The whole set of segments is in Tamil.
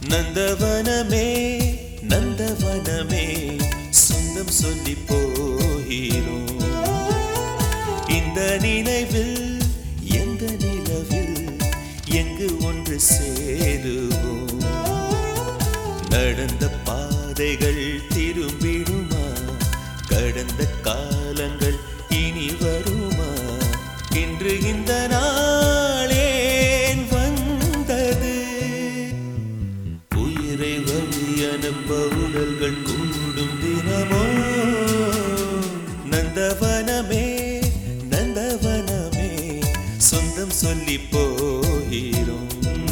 நந்தவனமே நந்தவனமே சொந்தம் சொல்லி போகிறோம் இந்த நினைவில் எந்த நிலவில் எங்கு ஒன்று சேருவோம் நடந்த பாதைகள் திரும்பிடுமா கடந்த காலங்கள் இனி வருமா இன்று இந்த நாளேன் வந்தது உயிரை வழி அனுப்ப உடல்கள் கூடும் தினமோ நந்தவனமே நந்தவனமே சொந்தம் சொல்லி போகிறோம்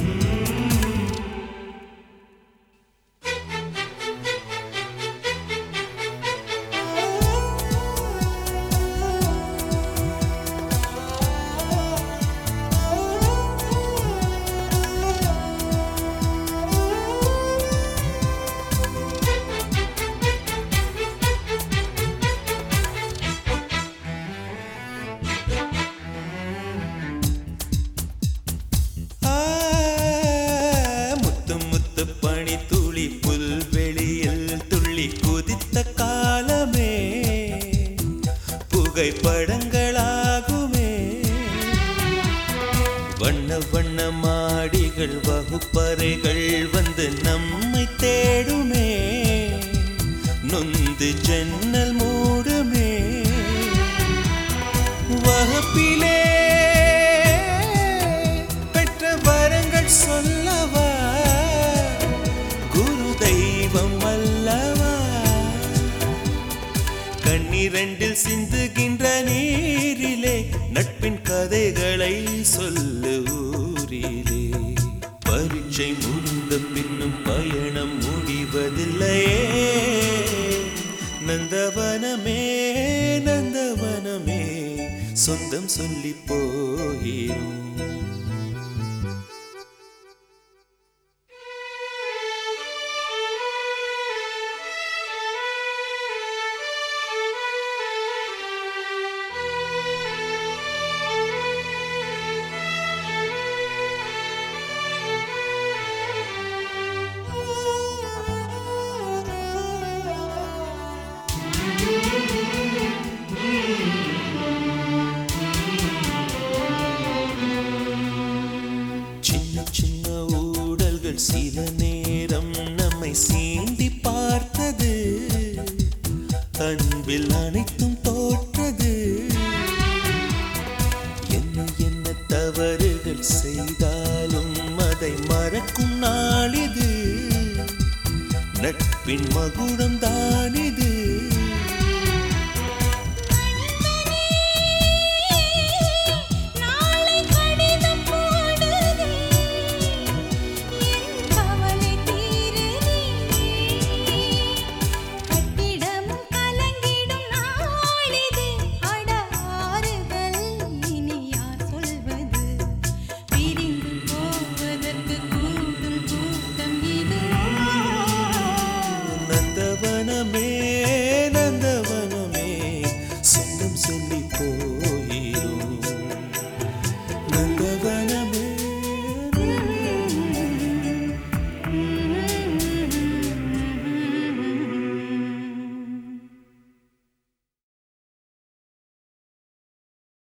ஆ, முத்து முத்து பனி துளி புல்வெளியில் துள்ளி குதித்த காலமே புகைப்படங்களாகுமே வண்ண வண்ண மாடிகள் வகுப்பறைகள் வந்து நம்மை தேடுமே நொந்து ஜன்னல் மூடுமே வகுப்பிலே பெற்ற வரங்கள் சொல்லவா குரு தெய்வம் அல்லவா கண்ணிரண்டில் சிந்துகின்ற நீரிலே நட்பின் கதைகளை சொல்லு ஊரிலே பரீட்சை முடிந்த பின்னும் பயணம் முடிவதில்லையே நந்தவனமே நந்தவனமே சொந்தம் சொல்லி போகிறோம் சின்ன சின்ன ஊடல்கள் சில நேரம் நம்மை சீண்டி பார்த்தது அன்பில் அனைத்தும் தோற்றது என்ன என்ன தவறுகள் செய்தாலும் அதை மறக்கும் நாளிது நட்பின் மகுடம் தானிது நாளை கடிதம் போடுதே என் கவலை தீருதே கட்டிடமும் கலங்கிடும் நாளிது அட ஆறுதல் இனி யார் சொல்வது பிரிந்து போவதற்கு கூடும் கூட்டம் இதுவோ நந்தவனமே நந்தவனமே சொந்தம் சொல்லி போகிறோம்